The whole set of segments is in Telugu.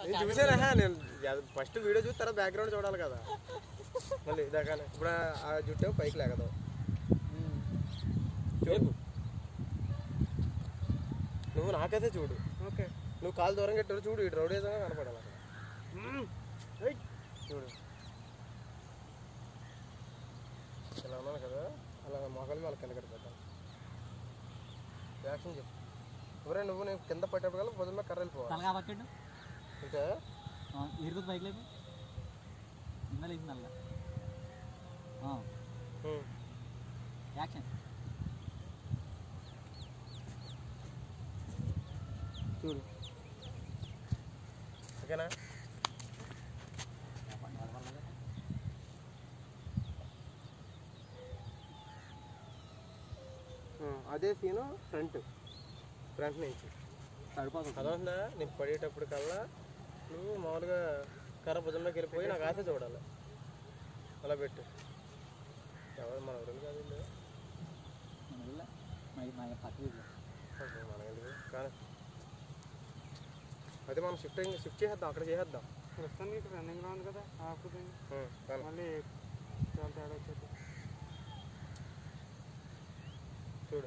నేను చూసానా నేను ఫస్ట్ వీడియో చూసి తర్వాత బ్యాక్గ్రౌండ్ చూడాలి కదా మళ్ళీ ఇదాకానే ఇప్పుడు ఆ- ఆ జుట్టు పైకి లేకదు చూడు నువ్వు నాకైతే చూడు ఓకే నువ్వు కాలు దూరం కట్టారు చూడు ఇటు రౌడీజంగా కనపడాలి అక్కడ చూడు ఇలా ఉన్నాను కదా అలా మొగలు వాళ్ళ కింద కట్టిపెట్టాను యాక్షన్ చెప్పు ఎవరే నువ్వు నేను కింద పట్టేప్పటికల్లా పొద్దున్న మీద కర్ర వెళ్ళిపోవాలి తలగా పక్కడు ఇంకా ఇరుకు బైక్ లేదు ఇందా లేచింది అల్ల ఉమ్. యాక్షన్ చూడు ఓకేనా ఉమ్, అదే సీను ఫ్రంట్ ఫ్రంట్ నుంచి సరిపోతుంది అదవుతుందా నేను పడేటప్పుడు కల్లా నువ్వు మామూలుగా కర్ర భుజంలోకి వెళ్ళిపోయి నాకు ఆశ చూడాలి అలా పెట్టు ఎవరు మన ఎవరు కాదు వీళ్ళు. మన వెళ్ళ మా మా పక్క వీధిలో. అసలు మనం ఎందుకు కానీ అయితే మనం షిఫ్ట్ షిఫ్ట్ చేసేద్దాం అక్కడ చేసేద్దాం ప్రస్తుతానికి ఇక్కడ రన్నింగ్ ఉంది కదా ఆపుతుంది ఉమ్, కానీ మళ్ళీ చాలా తేడా వచ్చేది చూడు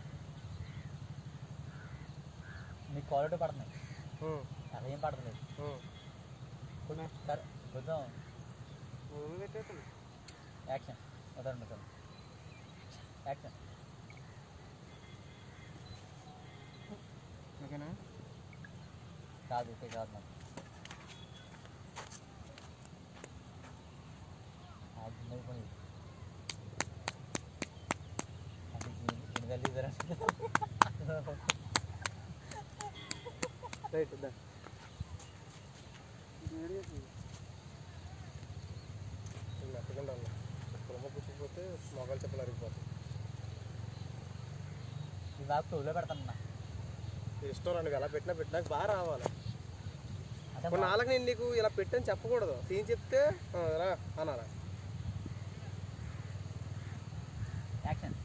మీకు క్వాలిటీ పడుతున్నాయి ఉమ్, అదేం పడతలేదు ఉమ్. కొంచెం సరే కొంచెం మొదలు పెట్టేస్తాను యాక్షన్ వదలండి కొంచెం యాక్షన్ ఓకేనా కాదు ఓకే కాదు నాకు అది చిన్నది పని అది ఎన్ని తల్లి ఇద్దరు రైట్ దా మెత్తకుండా ఉన్నా కులమ పుచ్చిపోతే మొగలు చెప్పలు అరిగిపోతాయి ఇది నాకు టూలో పెడతానన్నా నీ ఇష్టం రా, నువ్వు ఎలా పెట్టినా పెట్టినా బాగా రావాలి అంటే కొన్ని నాలుగు నేను నీకు ఇలా పెట్టని చెప్పకూడదు సీన్ చెప్తే ఆ, రా అనాలా యాక్షన్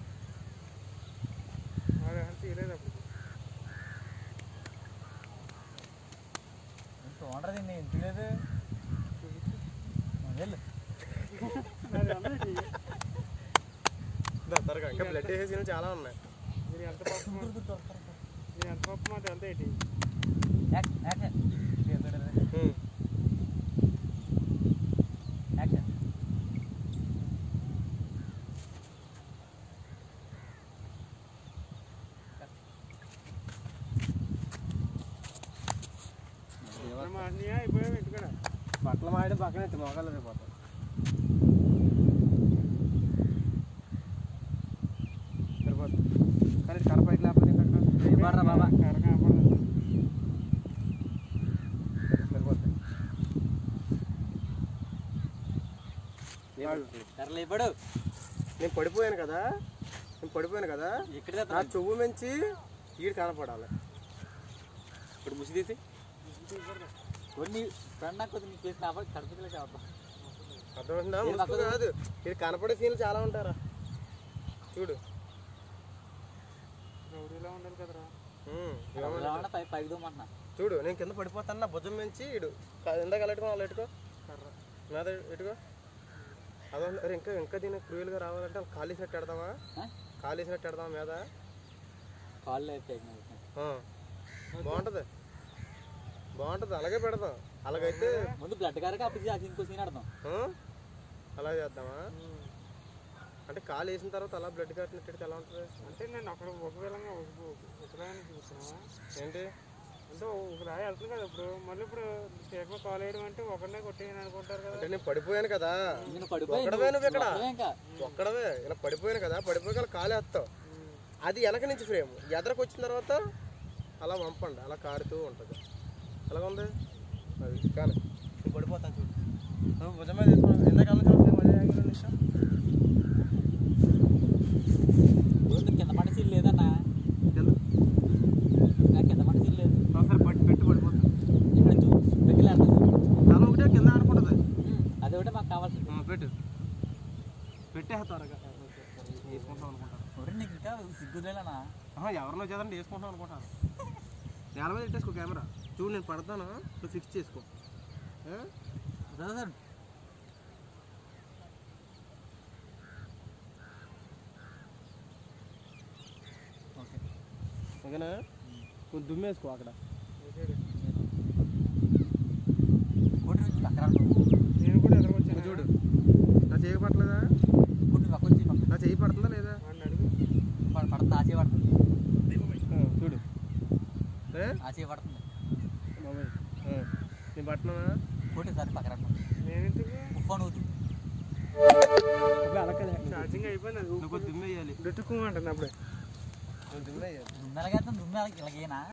వాడు అంటే తీయలేదు అప్పుడు చూడరా దీన్ని ఎంత లేదు వెళ్ళు అది అందరికీ దా, త్వరగా ఇంకా బ్లడ్ వేసే సీన్లు చాలా ఉన్నాయి మీరు ఎంత పప్పు మీరు ఎంత పప్పు మాట ఎంత ఏంటి యాక్షన్ యాక్షన్ ఉమ్. యాక్షన్ మా అన్నయ్య అయిపోయావు ఇంటికాడ బట్టలు మాడి పక్కన ఎత్తి మొగలు అరిగిపోతాయి సరిపోతుంది కానీ కర్ర పైకి లేకపోతే ఇంకా అక్కడ రేపడ్రా బాబా కర్ర కాపాడదు సరిపోతుంది సర్లే ఇప్పుడు నేను పడిపోయాను కదా నేను పడిపోయాను కదా ఎక్కడ నా చెవు మంచి ఈడు కనపడాలి ఇప్పుడు ముసి తీసి కొన్ని ఫ్రెండ్ నాకు కొద్దిగా చేసి కాబట్టి కడుపులే కావద్దాం అర్థమవుతుందా నేను ముసుగు పక్కకు- కాదు ఇది కనపడే సీన్లు చాలా ఉంటారా చూడు గౌరీలా ఉండాలి కదరా ఉమ్, ఏమన్నా- పై పైకి దూమంటున్నా చూడు నేను కింద పడిపోతాను నా భుజం నుంచి ఇడు ఇందాక అలా ఎట్టుకో అలా ఎట్టుకో కర్ర మీద ఎట్టుకో అదో అరే ఇంకా ఇంకా దీన్ని క్రూయల్గా రావాలంటే వాళ్ళు కాలు వేసినట్టు పెడదామా ఆ? కాలు వేసినట్టు పెడదామా మీద కాళ్ళు అయితే ఆ. బాగుంటది బాగుంటది అలాగే పెడదాం అలాగైతే ముందు బ్లడ్ కారక అప్పుడు అది ఇంకో సీన్ ఆడదాం ఆ? అలా చేద్దామా అంటే కాలు వేసిన తర్వాత అలా బ్లడ్ కట్టినట్టు ఎలా ఉంటుంది అంటే నేను అక్కడ ఒక విధంగా ఒక రాయని చూస్తున్నావా ఏంటి అంటే ఒక రాయి వెళ్తుంది కదా ఇప్పుడు మళ్ళీ ఇప్పుడు స్టేట్ మీద కాల్ వేయడం అంటే ఒకరినే కొట్టేయని అనుకుంటారు కదా అంటే నేను పడిపోయాను కదా నేను పడిపోయి ఒక్కడవే నువ్వు ఇక్కడ ఒక్కడే ఇంకా ఒక్కడవే ఇలా పడిపోయాను కదా పడిపోయి కాలు వేస్తావు అది వెనక నుంచి ఫ్రేమ్ ఎదరకు వచ్చిన తర్వాత అలా వంపండి అలా కారుతూ ఉంటుంది ఎలాగ ఉంది అది కానీ నేను పడిపోతాను చూడు నువ్వు భుజం మీద తీసుకున్నావు ఎంతకాలం చూస్తే మళ్ళీ ఆగిన నిమిషం ముందు కింద పడి సీన్ లేదన్నా కింద నాకు కింద పడి సీన్ లేదు ఒకసారి పట్టి పెట్టి పడిపోతాను ఇక్కడ చూ వెక్కిలే తల ఒకటే కింద ఆడుకుంటుంది అది ఒకటే మాకు కావాల్సింది ఉమ్, పెట్టు పెట్టే త్వరగా తీసుకుంటాం అనుకుంటాను ఒరే నీకు ఇంకా సిగ్గులేనా ఆహా, ఎవరినో చేద్దండి వేసుకుంటాం అనుకుంటాను నేల మీద పెట్టేసుకో కెమెరా చూడు నేను పడతాను నువ్వు ఫిక్స్ చేసుకో ఆ? సార్ సార్ ఓకే ఓకేనా కొంచెం దుమ్మేసుకో అక్కడ కొట్టి నుంచి పక్కన నేను కూడా ఎదురుకొచ్చాను చూడు నా చేయి పట్టలేదా కొట్టి పక్క వచ్చి పక్క నా చెయ్యి పడుతుందా లేదా వాడిని అడుగు పడ- పడుతుంది ఆచే పడుతుంది ఆ, చూడు ఏ? ఆచే పడుతుంది బాబాయ్ ఆ, నేను పట్టినా కొట్టి సార్ పక్కన నేను ఎందుకు ఫోన్ అవుతుంది అలా కదా ఛార్జింగ్ అయిపోయింది అది నువ్వు కొద్ది దుమ్మెయ్యాలి దుట్టుకోమంటుంది అప్పుడే నువ్వు దుమ్మెయ్యాలి దుమ్మెలగైతే దుమ్మె ఇలాగేనా